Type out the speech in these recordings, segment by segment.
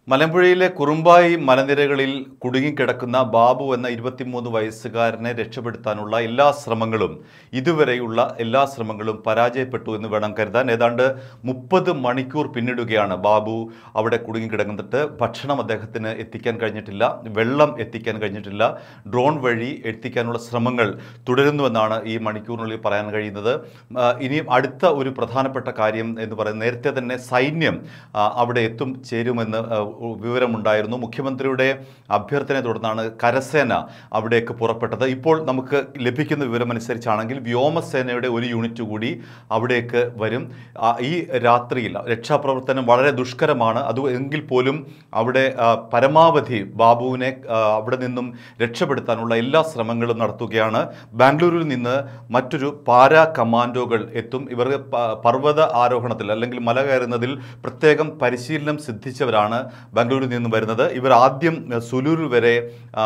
മലമ്പുഴയിലെ കുറുമ്പായി മലനിരകളിൽ കുടുങ്ങിക്കിടക്കുന്ന ബാബു എന്ന ഇരുപത്തിമൂന്ന് വയസ്സുകാരനെ രക്ഷപ്പെടുത്താനുള്ള എല്ലാ ശ്രമങ്ങളും ഇതുവരെയുള്ള എല്ലാ ശ്രമങ്ങളും പരാജയപ്പെട്ടു എന്ന് വേണം കരുതാൻ ഏതാണ്ട് മുപ്പത് മണിക്കൂർ പിന്നിടുകയാണ് ബാബു അവിടെ കുടുങ്ങിക്കിടന്നിട്ട് ഭക്ഷണം അദ്ദേഹത്തിന് എത്തിക്കാൻ കഴിഞ്ഞിട്ടില്ല വെള്ളം എത്തിക്കാൻ കഴിഞ്ഞിട്ടില്ല ഡ്രോൺ വഴി എത്തിക്കാനുള്ള ശ്രമങ്ങൾ തുടരുന്നുവെന്നാണ് ഈ മണിക്കൂറിനുള്ളിൽ പറയാൻ കഴിയുന്നത് ആ, ഇനിയും അടുത്ത ഒരു പ്രധാനപ്പെട്ട കാര്യം എന്ന് പറയുന്നത് നേരത്തെ തന്നെ സൈന്യം ആ, അവിടെ എത്തും ചേരുമെന്ന് ആ, വിവരമുണ്ടായിരുന്നു മുഖ്യമന്ത്രിയുടെ അഭ്യർത്ഥനയെ തുടർന്നാണ് കരസേന അവിടേക്ക് പുറപ്പെട്ടത് ഇപ്പോൾ നമുക്ക് ലഭിക്കുന്ന വിവരമനുസരിച്ചാണെങ്കിൽ വ്യോമസേനയുടെ ഒരു യൂണിറ്റ് കൂടി അവിടേക്ക് വരും ആ, ഈ രാത്രിയിൽ രക്ഷാപ്രവർത്തനം വളരെ ദുഷ്കരമാണ് അത് എങ്കിൽ പോലും അവിടെ ആ, പരമാവധി ബാബുവിനെ ആ, അവിടെ നിന്നും രക്ഷപ്പെടുത്താനുള്ള എല്ലാ ശ്രമങ്ങളും നടത്തുകയാണ് ബാംഗ്ലൂരിൽ നിന്ന് മറ്റൊരു പാരാ കമാൻഡോകൾ എത്തും ഇവർ പ- പർവ്വത ആരോഹണത്തിൽ അല്ലെങ്കിൽ മല കയറുന്നതിൽ പ്രത്യേകം പരിശീലനം സിദ്ധിച്ചവരാണ് ബാംഗ്ലൂരിൽ നിന്ന് വരുന്നത് ഇവർ ആദ്യം സുലൂർ വരെ ആ,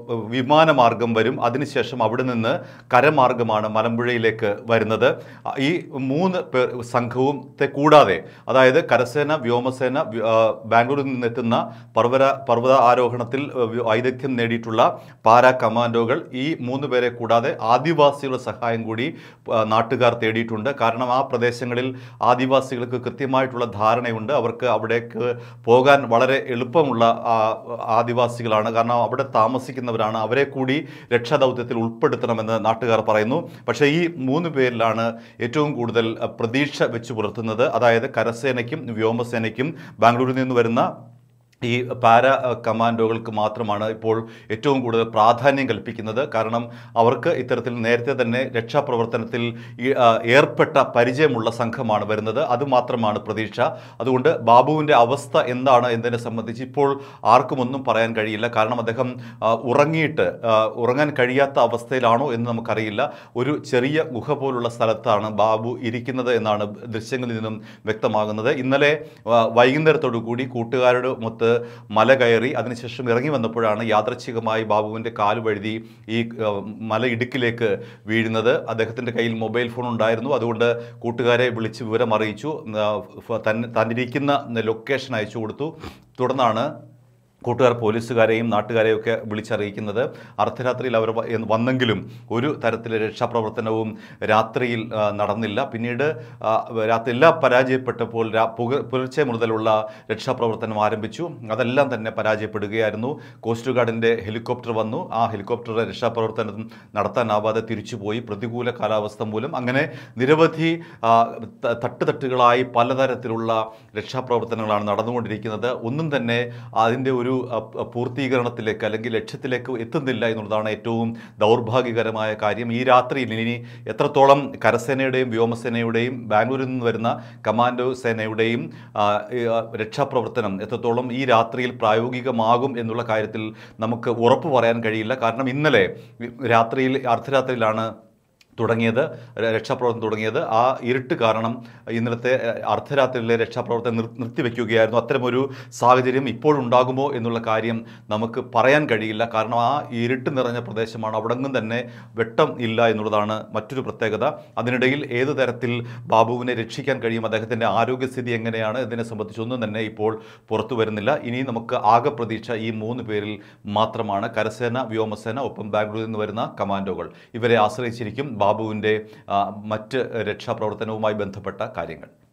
വിമാനമാർഗം വരും അതിനുശേഷം അവിടെ നിന്ന് കരമാർഗമാണ് മലമ്പുഴയിലേക്ക് വരുന്നത് ആ, ഈ മൂന്ന് പേർ സംഘവും ത്തെ കൂടാതെ അതായത് കരസേന വ്യോമസേന വ്യ- ആ, ബാംഗ്ലൂരിൽ നിന്നെത്തുന്ന പർവ്വത പർവ്വത ആരോഹണത്തിൽ ആ, വ്യ- വൈദഗ്ധ്യം നേടിയിട്ടുള്ള പാരാ കമാൻഡോകൾ ഈ മൂന്ന് പേരെ കൂടാതെ ആദിവാസികളുടെ സഹായം കൂടി ആ, നാട്ടുകാർ തേടിയിട്ടുണ്ട് കാരണം ആ പ്രദേശങ്ങളിൽ ആദിവാസികൾക്ക് കൃത്യമായിട്ടുള്ള ധാരണയുണ്ട് അവർക്ക് അവിടേക്ക് പോകാൻ വളരെ എളുപ്പമുള്ള ആ, ആദിവാസികളാണ് കാരണം അവിടെ താമസിക്കുന്നവരാണ് അവരെ കൂടി രക്ഷാദൗത്യത്തിൽ ഉൾപ്പെടുത്തണമെന്ന് നാട്ടുകാർ പറയുന്നു പക്ഷേ ഈ മൂന്ന് പേരിലാണ് ഏറ്റവും കൂടുതൽ അഹ്, പ്രതീക്ഷ വെച്ച് പുലർത്തുന്നത് അതായത് കരസേനയ്ക്കും വ്യോമസേനയ്ക്കും ബാംഗ്ലൂരിൽ നിന്ന് വരുന്ന ഈ പാരാ അഹ്, കമാൻഡോകൾക്ക് മാത്രമാണ് ഇപ്പോൾ ഏറ്റവും കൂടുതൽ പ്രാധാന്യം കൽപ്പിക്കുന്നത് കാരണം അവർക്ക് ഇത്തരത്തിൽ നേരത്തെ തന്നെ രക്ഷാപ്രവർത്തനത്തിൽ ഈ, ആ, ഏർപ്പെട്ട പരിചയമുള്ള സംഘമാണ് വരുന്നത് അതുമാത്രമാണ് പ്രതീക്ഷ അതുകൊണ്ട് ബാബുവിൻ്റെ അവസ്ഥ എന്താണ് എന്നതിനെ സംബന്ധിച്ച് ഇപ്പോൾ ആർക്കും ഒന്നും പറയാൻ കഴിയില്ല കാരണം അദ്ദേഹം ആ, ഉറങ്ങിയിട്ട് ആ, ഉറങ്ങാൻ കഴിയാത്ത അവസ്ഥയിലാണോ എന്ന് നമുക്കറിയില്ല ഒരു ചെറിയ ഗുഹ പോലുള്ള സ്ഥലത്താണ് ബാബു ഇരിക്കുന്നത് എന്നാണ് ദൃശ്യങ്ങളിൽ നിന്നും വ്യക്തമാകുന്നത് ഇന്നലെ ആ, വൈകുന്നേരത്തോടു കൂടി കൂട്ടുകാരുടെ മൊത്ത് മല കയറി അതിനുശേഷം ഇറങ്ങി വന്നപ്പോഴാണ് യാദർച്ഛികമായി ബാബുവിൻ്റെ കാല് വഴുതി ഈ ആ, മല ഇടുക്കിലേക്ക് വീഴുന്നത് അദ്ദേഹത്തിൻ്റെ കയ്യിൽ മൊബൈൽ ഫോൺ ഉണ്ടായിരുന്നു അതുകൊണ്ട് കൂട്ടുകാരെ വിളിച്ച് വിവരം അറിയിച്ചു ആ, ഫ- തൻ തന്നിരിക്കുന്ന ലൊക്കേഷൻ അയച്ചു കൊടുത്തു തുടർന്നാണ് കൂട്ടുകാർ പോലീസുകാരെയും നാട്ടുകാരെയും ഒക്കെ വിളിച്ചറിയിക്കുന്നത് അർദ്ധരാത്രിയിൽ അവർ വ- എന്ന് വന്നെങ്കിലും ഒരു തരത്തിലെ രക്ഷാപ്രവർത്തനവും രാത്രിയിൽ ആ, നടന്നില്ല പിന്നീട് ആ, രാത്രി എല്ലാം പരാജയപ്പെട്ടപ്പോൾ രാ- പുക- പുലർച്ചെ മുതലുള്ള രക്ഷാപ്രവർത്തനം ആരംഭിച്ചു അതെല്ലാം തന്നെ പരാജയപ്പെടുകയായിരുന്നു കോസ്റ്റ് ഗാർഡിൻ്റെ ഹെലികോപ്റ്റർ വന്നു ആ ഹെലികോപ്റ്ററുടെ രക്ഷാപ്രവർത്തനം നടത്താനാവാതെ തിരിച്ചുപോയി പ്രതികൂല കാലാവസ്ഥ മൂലം അങ്ങനെ നിരവധി ആ, ത- തട്ടുതട്ടുകളായി പലതരത്തിലുള്ള രക്ഷാപ്രവർത്തനങ്ങളാണ് നടന്നുകൊണ്ടിരിക്കുന്നത് ഒന്നും തന്നെ അതിൻ്റെ ഒരു അ, അ, പൂർത്തീകരണത്തിലേക്ക് അല്ലെങ്കിൽ ലക്ഷ്യത്തിലേക്ക് എത്തുന്നില്ല എന്നുള്ളതാണ് ഏറ്റവും ദൗർഭാഗ്യകരമായ കാര്യം ഈ രാത്രിയിൽ ഇനി എത്രത്തോളം കരസേനയുടെയും വ്യോമസേനയുടെയും ബാംഗ്ലൂരിൽ നിന്ന് വരുന്ന കമാൻഡോ സേനയുടെയും ആ, ഈ, ആ, രക്ഷാപ്രവർത്തനം എത്രത്തോളം ഈ രാത്രിയിൽ പ്രായോഗികമാകും എന്നുള്ള കാര്യത്തിൽ നമുക്ക് ഉറപ്പ് പറയാൻ കഴിയില്ല കാരണം ഇന്നലെ രാത്രിയിൽ അർദ്ധരാത്രിയിലാണ് തുടങ്ങിയത് ര- രക്ഷാപ്രവർത്തനം തുടങ്ങിയത് ആ ഇരുട്ട് കാരണം ഇന്നലത്തെ അഹ്, അർദ്ധരാത്രിയിലെ രക്ഷാപ്രവർത്തനം നിർ നിർത്തിവെക്കുകയായിരുന്നു അത്തരമൊരു സാഹചര്യം ഇപ്പോഴുണ്ടാകുമോ എന്നുള്ള കാര്യം നമുക്ക് പറയാൻ കഴിയില്ല കാരണം ആ ഇരുട്ട് നിറഞ്ഞ പ്രദേശമാണ് അവിടെങ്ങും തന്നെ വെട്ടം ഇല്ല എന്നുള്ളതാണ് മറ്റൊരു പ്രത്യേകത അതിനിടയിൽ ഏത് തരത്തിൽ ബാബുവിനെ രക്ഷിക്കാൻ കഴിയും അദ്ദേഹത്തിൻ്റെ ആരോഗ്യസ്ഥിതി എങ്ങനെയാണ് ഇതിനെ സംബന്ധിച്ചൊന്നും തന്നെ ഇപ്പോൾ പുറത്തു വരുന്നില്ല ഇനി നമുക്ക് ആകെ പ്രതീക്ഷ ഈ മൂന്ന് പേരിൽ മാത്രമാണ് കരസേന വ്യോമസേന ഒപ്പം ബാംഗ്ലൂരിൽ നിന്ന് വരുന്ന കമാൻഡോകൾ ഇവരെ ആശ്രയിച്ചിരിക്കും ബാബുവിൻ്റെ ആ, മറ്റ് രക്ഷാപ്രവർത്തനവുമായി ബന്ധപ്പെട്ട കാര്യങ്ങൾ